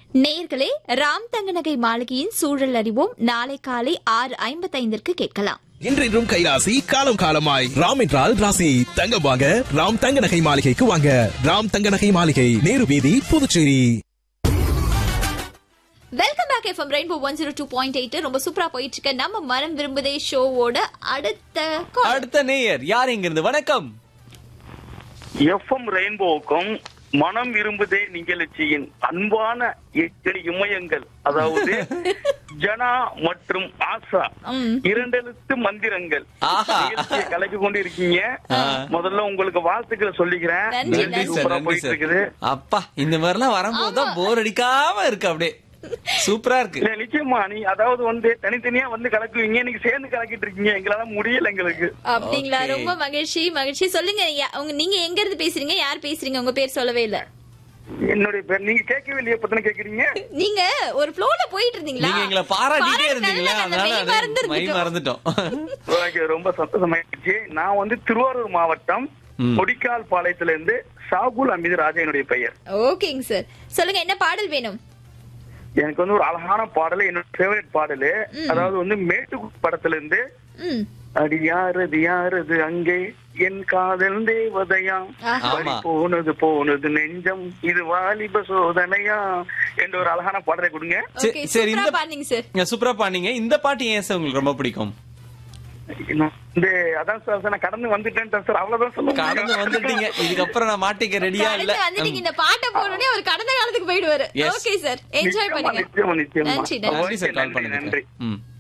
நேர்களே ராம் தங்கநகை மாளிகையின் சூழல் அறிவோம் நாளை காலை ஆறு ஐம்பத்தைந்திற்கு கேட்கலாம் இன்றின்றும் கைராசி காலம் காலமாய் ராம் என்றால் ராசி தங்கம் வாங்க ராம் தங்க நகை மாளிகைக்கு வாங்க ராம் தங்க நகை மாளிகை நேரு வீதி Puducherry welcome back FM rainbow one zero two point eight ரொம்ப சூப்பரா போயிட்டு இருக்க நம்ம மனம் விரும்புதே ஷோவோட அடுத்த call. அடுத்த நேயர் யார் இங்க இருந்து வணக்கம் எஃப்எம் ரெயின்போவுக்கும் மனம் விரும்புதே நிகழ்ச்சியின் அன்பான எத்தனை இமயங்கள் அதாவது ஜனா மற்றும் ஆசா ம். இரண்டெழுத்து மந்திரங்கள் ஆஹா. நிகழ்ச்சியை கலக்கி கொண்டு இருக்கீங்க முதல்ல உங்களுக்கு வாழ்த்துக்களை சொல்லிக்கிறேன் நன்றி, நன்றி சார் சூப்பரா நன்றி போயிட்டு சார் இருக்குது அப்பா இந்த மாதிரிலாம் வரும்போது தான் போர் அடிக்காம இருக்கு அப்படியே சூப்பரா இருக்கு இல்ல நிச்சயமா நீ அதாவது வந்து தனித்தனியா வந்து கலக்குவீங்க இன்னைக்கு சேர்ந்து கலக்கிட்டு இருக்கீங்க எங்களால முடியல எங்களுக்கு அப்படிங்களா Okay. ரொம்ப மகிழ்ச்சி மகிழ்ச்சி சொல்லுங்க யா- உங்க நீங்க எங்க இருந்து பேசுறீங்க யார் பேசுறீங்க உங்க பேர் சொல்லவே இல்ல என்னுடைய பேர் நீங்க கேட்கவே இல்லையே பத்தின கேக்குறீங்க நீங்க ஒரு ஃப்ளோல போயிட்டு இருந்தீங்களா நீங்க எங்களை பாராட்டிட்டே இருந்தீங்களா பாராட்டுனால அதனால நாங்க அது மை மறந்துருந்துட்டோம். மறந்துட்டோம் எனக்கு ரொம்ப சந்தோஷமாயிடுச்சு நான் வந்து திருவாரூர் மாவட்டம் ம். கொடிக்கால் பாளையத்துல இருந்து ஷாகுல் அமீது ராஜா என்னுடைய பெயர் ஓகேங்க சார் சொல்லுங்க என்ன பாடல் வேணும் எனக்கு வந்து ஒரு அழகான பாடல் என்னோட ஃபேவரட் பாடல் அதாவது வந்து மேட்டுக்குடி படத்துல இருந்து ம் அடி யாரது யாரது அங்கே என் காதல் தேவதையா ஆஹா. பறி ஆமா. போனது போனது நெஞ்சம் இது வாலிப சோதனையா என்ற ஒரு அழகான பாடலை கொடுங்க சரி, ஓகே சரி சூப்பரா இந்த பாடுங்க சார் நீங்க சூப்பரா பாடுனீங்க இந்த பாட்டு ஏன் சார் உங்களுக்கு ரொம்ப பிடிக்கும் இன்னும் இந்த அதான் சார் நான் கடந்து வந்துட்டேன் சார் அவ்வளவுதான் சொல்லுங்க கடந்து வந்துட்டீங்க இதுக்கப்புறம் நான் மாட்டிக்க ரெடியா இல்ல கடந்து வந்துட்டீங்க இந்த பாட்டை போனோடனே ஒரு கடந்த காலத்துக்கு போயிடுவாரு Yes. ஓகே சார் என்ஜாய் நிச்சயமா, பண்ணுங்க நிச்சயமா, நிச்சயமா. நன்றி நன்றி நன்றி சார் கால் நன்றி, பண்ணதுக்கு நன்றி. ம்